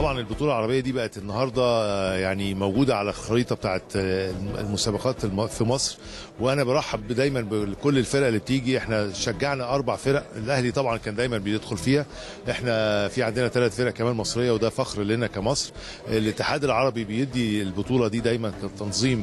طبعا البطوله العربيه دي بقت النهارده آه، يعني موجوده على الخريطه بتاعت آه، المسابقات الم- في مصر وانا برحب دايما بكل الفرق اللي بتيجي احنا شجعنا اربع فرق الاهلي طبعا كان دايما بيدخل فيها احنا في عندنا ثلاث فرق كمان مصريه وده فخر لنا كمصر الاتحاد العربي بيدي البطوله دي دايما كتنظيم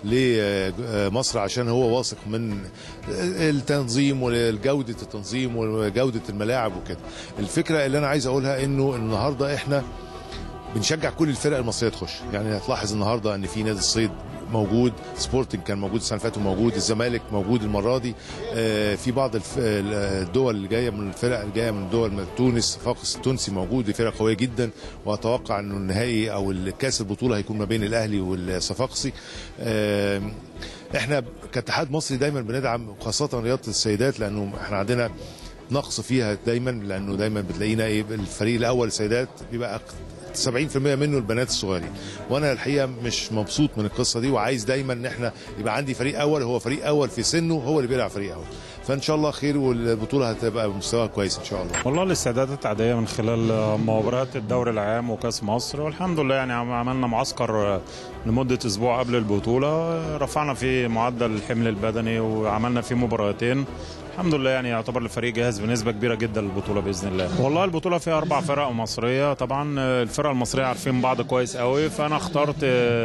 لمصر عشان هو واثق من التنظيم وجوده التنظيم وجوده الملاعب وكده الفكره اللي انا عايز اقولها انه النهارده احنا بنشجع كل الفرق المصريه تخش يعني هتلاحظ النهارده ان في نادي الصيد موجود سبورتنج كان موجود السنه اللي فاتت وموجود الزمالك موجود المره دي آه، في بعض الف- الدول اللي جايه من الفرق اللي جايه من دول من تونس فاقس التونسي موجود دي فرقه قويه جدا واتوقع انه النهائي او الكاس البطوله هيكون ما بين الاهلي والصفاقسي آه، احنا كاتحاد مصري دايما بندعم خاصه رياضه السيدات لانه احنا عندنا نقص فيها دايما لانه دايما بتلاقينا ايه الفريق الاول السيدات بيبقى 70% منه البنات الصغيرين وانا الحقيقه مش مبسوط من القصه دي وعايز دايما ان احنا يبقى عندي فريق اول هو فريق اول في سنه هو اللي بيلعب فريق اول فان شاء الله خير والبطوله هتبقى بمستوى كويس ان شاء الله والله الاستعدادات عادية من خلال مباريات الدوري العام وكاس مصر والحمد لله يعني عم- عملنا معسكر لمدة أسبوع قبل البطولة رفعنا فيه معدل الحمل البدني وعملنا فيه مباراتين الحمد لله يعني يعتبر الفريق جاهز بنسبة كبيرة جدا للبطولة بإذن الله والله البطولة فيها أربع فرق مصرية طبعا الفرق المصرية عارفين بعض كويس قوي فأنا اخترت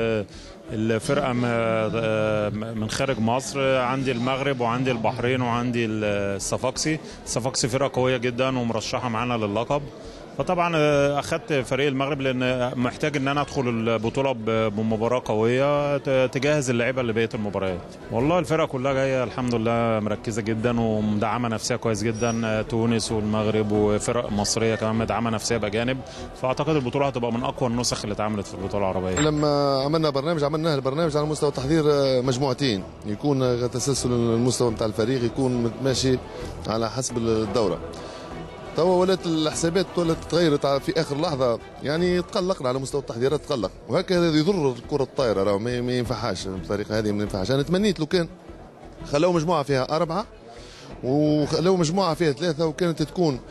الفرقة م- من خارج مصر عندي المغرب وعندي البحرين وعندي الصفاقسي الصفاقسي فرقة قوية جدا ومرشحة معانا للقب فطبعا اخدت فريق المغرب لان محتاج ان انا ادخل البطوله ب- بمباراه قويه ت- تجهز اللعيبه لبقيه المباريات والله الفرقه كلها جايه الحمد لله مركزه جدا ومدعمه نفسيا كويس جدا تونس والمغرب وفرق مصريه كمان مدعمه نفسيا باجانب فاعتقد البطوله هتبقى من اقوى النسخ اللي اتعملت في البطوله العربيه لما عملنا برنامج عملنا البرنامج على مستوى تحضير آه، مجموعتين يكون آه، تسلسل المستوى بتاع الفريق يكون ماشي على حسب الدوره توا ولات الحسابات ولات تغيرت على- في اخر لحظه يعني تقلقنا على مستوى التحضيرات تقلق وهكذا يضر الكره الطايره راهو ما ما ينفعهاش بالطريقه هذه ما ينفعهاش انا تمنيت لو كان خلوا مجموعه فيها اربعه وخلوا مجموعه فيها ثلاثه وكانت تكون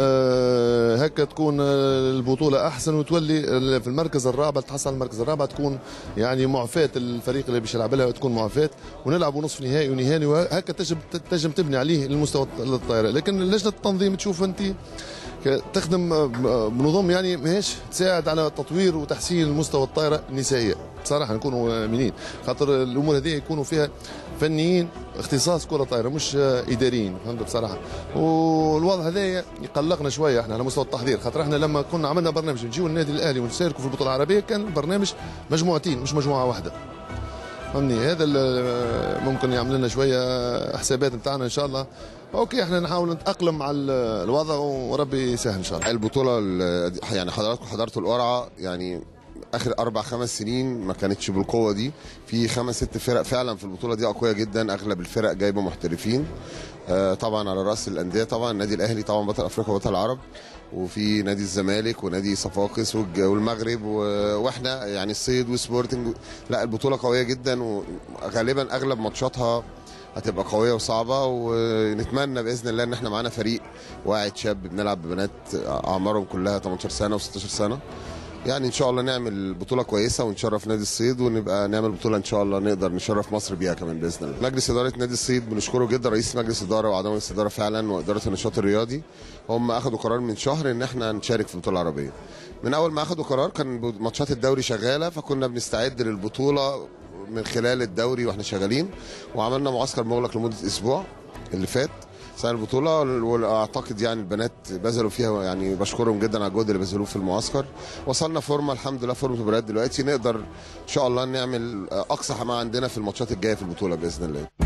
آه هكا تكون آه البطوله احسن وتولي ال- في المركز الرابع تحصل على المركز الرابع تكون يعني معفاه الفريق اللي باش يلعب لها تكون معفاه ونلعبوا نصف نهائي ونهائي وهكا تجب تنجم تبني عليه المستوى الطائره لكن لجنه التنظيم تشوف انت ك- تخدم آه، بنظام يعني ماهيش تساعد على تطوير وتحسين المستوى الطائره النسائيه بصراحه نكونوا امينين خاطر الامور هذه يكونوا فيها فنيين اختصاص كره طايره مش آه، اداريين فهمت بصراحه والوضع هذا يقلقنا شويه احنا على مستوى التحضير خاطر احنا لما كنا عملنا برنامج نجيو النادي الاهلي ونشاركوا في البطوله العربيه كان البرنامج مجموعتين مش مجموعه واحده فهمني هذا اللي ممكن يعمل لنا شويه حسابات نتاعنا ان شاء الله اوكي احنا نحاول نتاقلم مع ال- الوضع وربي يسهل ان شاء الله البطولة ال- يعني حضراتكم حضرتوا القرعة يعني اخر اربع خمس سنين ما كانتش بالقوه دي في خمس ست فرق فعلا في البطوله دي اقوياء جدا اغلب الفرق جايبه محترفين آه، طبعا على راس الانديه طبعا النادي الاهلي طبعا بطل افريقيا وبطل العرب وفي نادي الزمالك ونادي صفاقس والج- والمغرب و- واحنا يعني الصيد وسبورتنج لا البطوله قويه جدا وغالبا اغلب ماتشاتها هتبقى قويه وصعبه ونتمنى باذن الله ان احنا معانا فريق واعد شاب بنلعب ببنات اعمارهم كلها 18 سنه و16 سنه يعني ان شاء الله نعمل بطوله كويسه ونشرف نادي الصيد ونبقى نعمل بطوله ان شاء الله نقدر نشرف مصر بيها كمان باذن الله. مجلس اداره نادي الصيد بنشكره جدا رئيس مجلس اداره واعضاء مجلس اداره فعلا واداره النشاط الرياضي هم اخذوا قرار من شهر ان احنا نشارك في البطوله العربيه. من اول ما اخذوا قرار كان ماتشات الدوري شغاله فكنا بنستعد للبطوله من خلال الدوري واحنا شغالين وعملنا معسكر مغلق لمده اسبوع اللي فات سنة البطولة واعتقد يعني البنات بذلوا فيها يعني بشكرهم جدا على الجهد اللي بذلوه في المعسكر وصلنا فورمة الحمد لله فورمة مباريات دلوقتي نقدر ان شاء الله نعمل اقصى ما عندنا في الماتشات الجاية في البطولة باذن الله